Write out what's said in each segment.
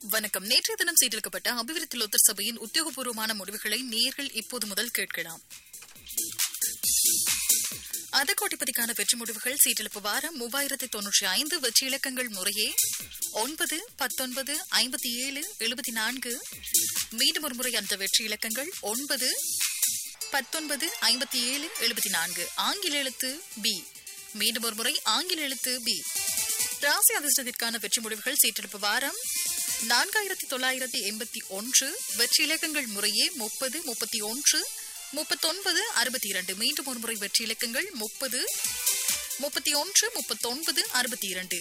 வணக்கம் நேற்றைய தினம் சீட்டெடுக்கப்பட்ட அபிவிருத்தி லோத்தர் சபையின் உத்தியோகபூர்வமான முடிவுகளை நேர்கள் இப்போது முதல் கேட்கலாம் அதக்கோட்டிப்பதிக்கான வெற்றி முடிவுகள் சீட்டெழுப்பு வாரம் மூவாயிரத்தி தொன்னூற்றி ஐந்து வெற்றி இலக்கங்கள் முறையே ஒன்பது பத்தொன்பது ஐம்பத்தி ஏழு எழுபத்தி நான்கு மீண்டும் ஒரு முறை அந்த வெற்றி இலக்கங்கள் ஒன்பது பத்தொன்பது ஐம்பத்தி ஏழு எழுபத்தி நான்கு ஆங்கில எழுத்து பி மீண்டும் ஒரு முறை ஆங்கில எழுத்து பி ராசி அதிர்ஷ்டத்திற்கான வெற்றி முடிவுகள் சீட்டெடுப்பு வாரம் நான்காயிரத்தி தொள்ளாயிரத்தி எண்பத்தி ஒன்று வெற்றி இலக்கங்கள் முறையே முப்பது முப்பத்தி ஒன்று முப்பத்தொன்பது அறுபத்தி இரண்டு மீண்டும் ஒரு முறை வெற்றி இலக்கங்கள் முப்பது முப்பத்தி ஒன்று முப்பத்தொன்பது அறுபத்தி இரண்டு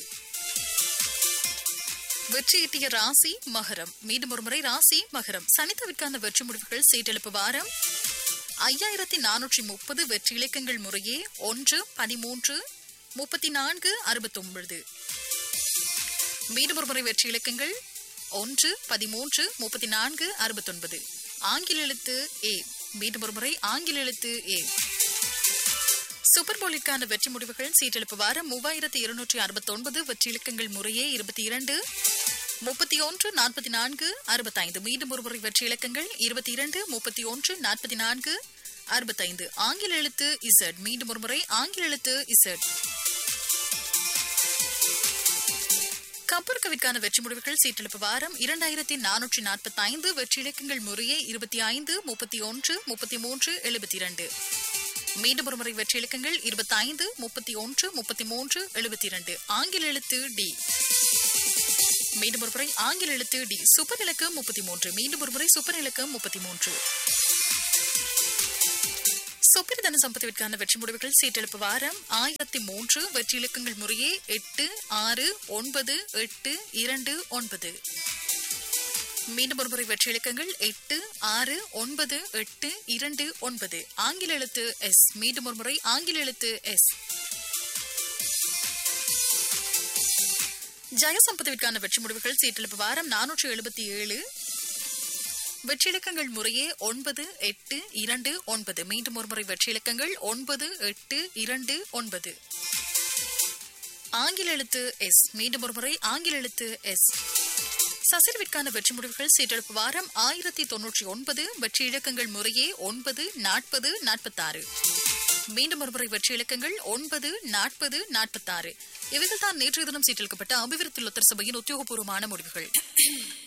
வெற்றியீட்டிய ராசி மகரம் மீண்டும் ஒரு முறை ராசி மகரம் சனித்தவிற்கான வெற்றி முடிவுகள் சீட்டெழுப்பு வாரம் ஐயாயிரத்தி நானூற்றி முப்பது வெற்றி இலக்கங்கள் முறையே ஒன்று பதிமூன்று முப்பத்தி நான்கு அறுபத்தொன்பது மீண்டும் ஒரு முறை வெற்றி இலக்கங்கள் ஒன்று பதிமூன்று முப்பத்தி நான்கு அறுபத்தொன்பது ஆங்கில எழுத்து ஏ மீண்டும் ஒரு முறை ஆங்கில எழுத்து ஏ சூப்பர் போலிற்கான வெற்றி முடிவுகள் சீட்டெழுப்பு வாரம் மூவாயிரத்தி இருநூற்றி அறுபத்தி ஒன்பது வெற்றி இலக்கங்கள் முறையே இருபத்தி இரண்டு முப்பத்தி ஒன்று நாற்பத்தி நான்கு அறுபத்தைந்து மீண்டும் ஒரு முறை வெற்றி இலக்கங்கள் இருபத்தி இரண்டு முப்பத்தி ஒன்று நாற்பத்தி நான்கு அறுபத்தைந்து ஆங்கில எழுத்து இசட் மீண்டும் ஒரு முறை ஆங்கில எழுத்து இசட் கப்பற்கவிற்கான வெற்றி முடிவுகள் சீட்டெழுப்பு வாரம் இரண்டாயிரத்தி நானூற்றி நாற்பத்தி ஐந்து வெற்றி இலக்கங்கள் முறையே இருபத்தி ஐந்து முப்பத்தி ஒன்று முப்பத்தி மூன்று எழுபத்தி இரண்டு மீண்டும் ஒரு முறை வெற்றி இலக்கங்கள் இருபத்தி ஐந்து முப்பத்தி ஒன்று முப்பத்தி மூன்று எழுபத்தி இரண்டு ஆங்கில எழுத்து டி மீண்டும் ஒரு முறை ஆங்கில எழுத்து டி சூப்பர் இலக்கம் முப்பத்தி மூன்று மீண்டும் ஒரு முறை சூப்பர் இலக்கம் முப்பத்தி மூன்று சொப்பிரி தன சம்பத்துவிற்கான வெற்றி முடிவுகள் சீட்டெழுப்பு வாரம் ஆயிரத்தி மூன்று வெற்றி இலக்கங்கள் முறையே எட்டு ஆறு ஒன்பது எட்டு இரண்டு ஒன்பது மீண்டும் ஒரு முறை வெற்றி இலக்கங்கள் எட்டு ஆறு ஒன்பது எட்டு இரண்டு ஒன்பது ஆங்கில எழுத்து எஸ் மீண்டும் ஒரு முறை ஆங்கில எழுத்து எஸ் ஜெயசம்பத்துவிற்கான வெற்றி முடிவுகள் சீட்டெழுப்பு வாரம் நானூற்று எழுபத்தி ஏழு வெற்றிலக்கங்கள் முறையே ஒன்பது எட்டு இரண்டு ஒன்பது மீண்டும் ஒரு முறை வெற்றிலக்கங்கள் ஒன்பது எட்டு இரண்டு ஒன்பது ஆங்கில எழுத்து எஸ் மீண்டும் ஒரு முறை ஆங்கில எழுத்து எஸ் சசிரவிற்கான வெற்றி முடிவுகள் சீட்டெழுப்பு வாரம் ஆயிரத்தி தொன்னூற்றி ஒன்பது வெற்றி இலக்கங்கள் முறையே ஒன்பது நாற்பது நாற்பத்தாறு மீண்டும் ஒரு முறை வெற்றி இலக்கங்கள் ஒன்பது நாற்பது நாற்பத்தாறு இவைகள் தான் நேற்றைய தினம் சீட்டெழுக்கப்பட்ட அபிவிருத்தி லொத்தர் சபையின் உத்தியோகபூர்வமான முடிவுகள்